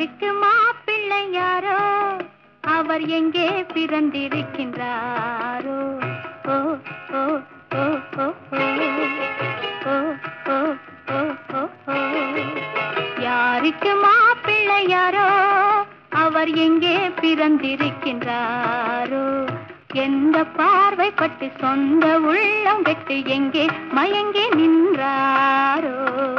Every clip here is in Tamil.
யாருக்கு மாப்பிள்ளை யாரோ அவர் எங்கே பிறந்திருக்கின்றாரோ ஓ ஓ ஓ ஓ ஓ ஓ ஓ ஓ ஓ ஓ யாருக்கு மாப்பிள்ளை யாரோ அவர் எங்கே பிறந்திருக்கின்றாரோ எந்த பார்வைப்பட்டு சொந்த உள்ளம் கெட்டு எங்கே மயங்கி நின்றாரோ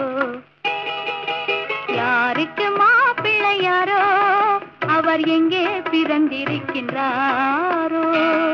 யாருக்கு மாப்பிள்ளை யாரோ அவர் எங்கே பிறந்திருக்கின்றாரோ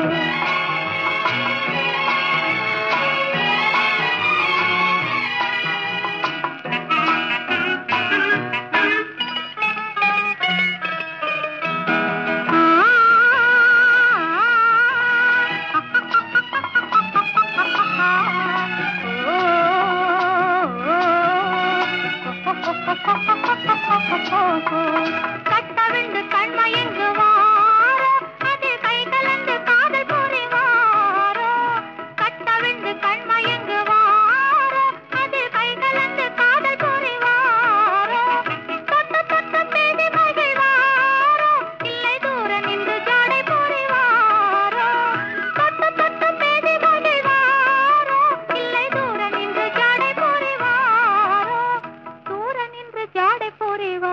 கட்டவிழ்ந்து கண்மயங்கு வாரோ அது கை கலந்து காதல் புரிவாரோ கட்டவிழ்ந்து கண்மயங்கு வாரோ அது கை கலந்து காதல் புரிவாரோ தொட்டு தொட்டு பேசி மகிழ்வாரோ இல்லை தூர நின்று ஜாடை புரிவாரோ தொட்டு தொட்டு பேசி மகிழ்வாரோ இல்லை தூர நின்று ஜாடை புரிவாரோ தூர நின்று ஜாடை புரிவாரோ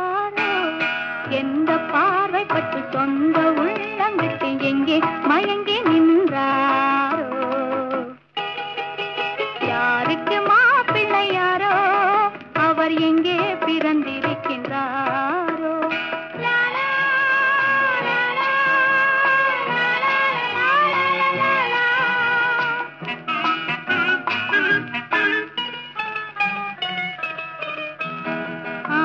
எந்த பார்வைப்பட்டு சொந்த உள்ளம் விட்டு எங்கே மயங்கி நின்றாரோ யாருக்கு மாப்பிள்ளை யாரோ அவர் எங்கே பிறந்திருக்கின்றாரோ லா, லா, லா, லா, லா, லா, லா, லா, லா.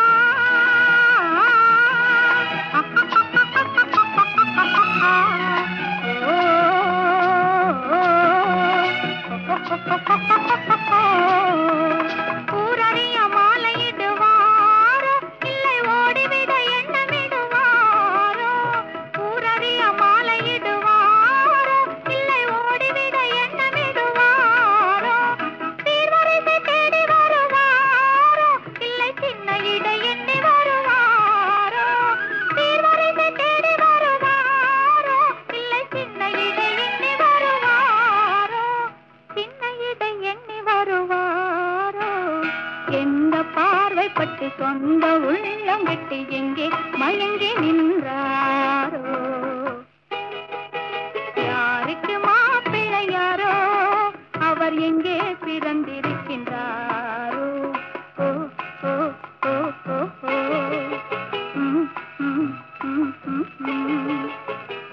ஊரறிய மாலையிடுவாரோ இல்லை ஓடிவிட எண்ணமிடுவாரோ ஊரறிய மாலையிடுவாரோ இல்லை ஓடிவிட எண்ணமிடுவாரோ சீர்வரிசை தேடி வருவாரோ இல்லை சின்ன இடை எண்ணி வருவாரோ சீர்வரிசை தேடி வருவாரோ இல்லை சின்ன இடை எண்ணி வருவாரோ சின்ன இடை எண்ணி வருவாரோ எந்த பார்வைப்பட்டு சொந்த உள்ளம் விட்டு எங்கே மயங்கி நின்றாரோ யாருக்கு மாப்பிள்ளை யாரோ அவர் எங்கே பிறந்திருக்கின்றாரோ ஓ ஓ ஓ ஓ ஓ ம், ம், ம், ம், ம்.